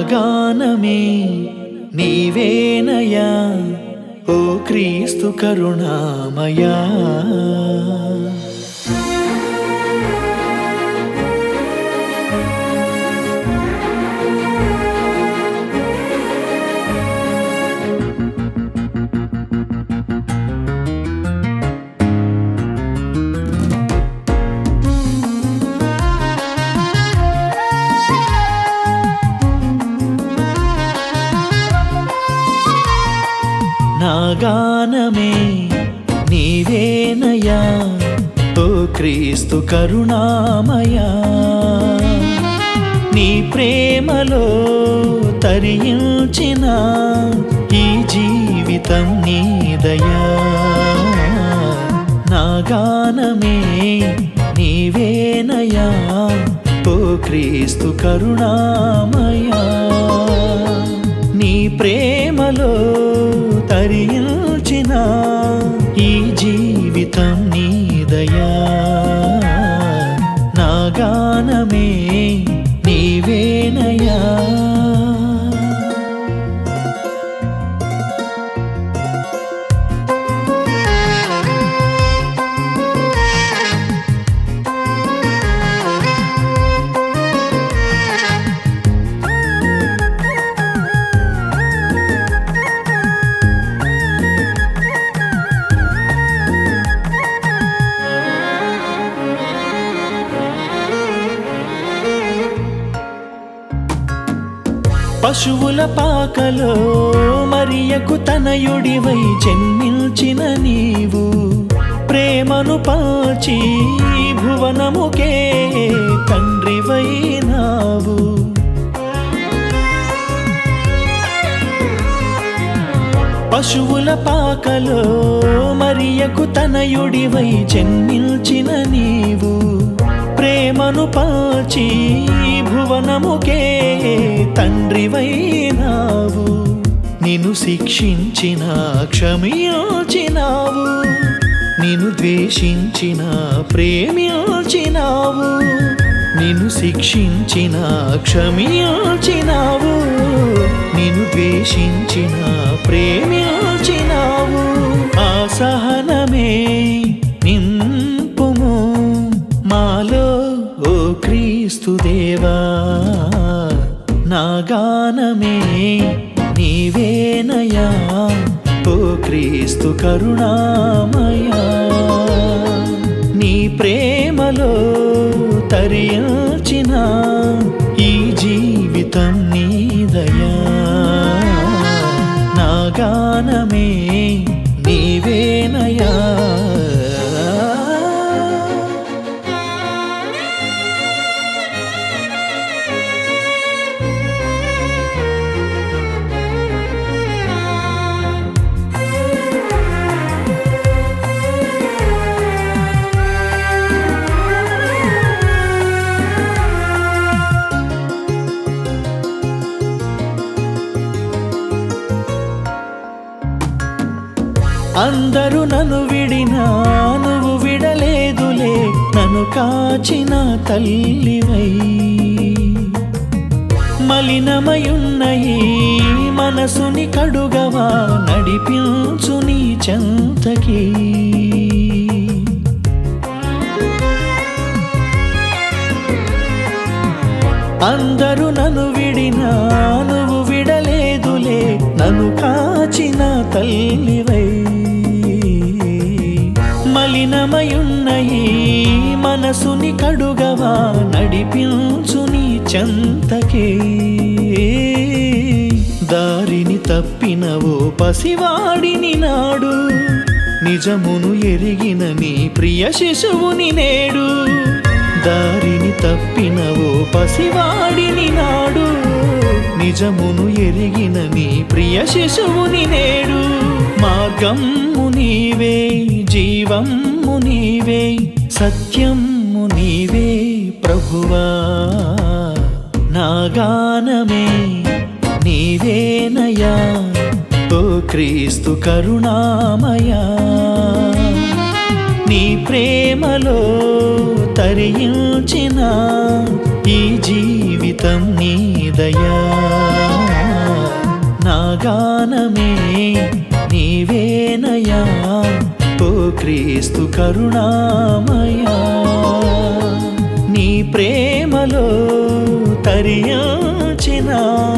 గానమే నీవేనయా ఓ క్రీస్తు కరుణామయా నా గానమే నీవేనయా ఓ క్రీస్తు కరుణామయా నీ ప్రేమలో తరించిన ఈ జీవితం నీదయా నా గానమే నీవేనయా ఓ క్రీస్తు కరుణామయా నీ ప్రేమలో తరించిన ఈ జీవితం నీదయా నా గానమే నీవేనయా పశువుల పాకలో మరియకు తనయుడివై జన్మించిన నీవు ప్రేమను పాచి భువనముకే తండ్రివైనావు పశువుల పాకలో మరియకు తనయుడివై జన్మించిన నీవు ప్రేమను పాచి భువనముకే తండ్రివైనావు నిన్ను శిక్షించిన క్షమించినావు నిన్ను ద్వేషించిన ప్రేమించినావు నిన్ను శిక్షించిన క్షమించినావు నిన్ను ద్వేషించిన ప్రేమించినావు ఆ సహనమే నింపుము మాలో ఓ క్రీస్తు దేవా నా గానమే నీవేనయా ఓ క్రీస్తు కరుణామయా నీ ప్రేమలో తరియాచిన ఈ జీవితం నీదయా నా గానమే నీవేనయా అందరూ నన్ను విడినా నువ్వు విడలేదులే నన్ను కాచిన తల్లివై మలినమయున్న ఈ మనసుని కడుగవా నడిపించు నీ చెంతకి అందరూ నన్ను విడినా నువ్వు విడలేదులే నన్ను కాచిన తల్లివై మలినమయున్న ఈ మనసుని కడుగవా నడిపించు నీ చెంతకే దారిని తప్పినవో పసివాడిని నాడు నిజమును ఎరిగిన నీ ప్రియ శిశువుని నేడు దారిని తప్పినవో పసివాడిని నాడు నిజమును ఎరిగిన నీ ప్రియ శిశువుని నేడు మార్గము నీవే జీవము నీవే సత్యము నీవే ప్రభువా నా గానమే నీవేనయా ఓ క్రీస్తు కరుణామయా నీ ప్రేమలో తరించిన ఈ జీవితం నీదయా గానమే నీవేనయా ఓ క్రీస్తు కరుణామయా నీ ప్రేమలో తరియాచిన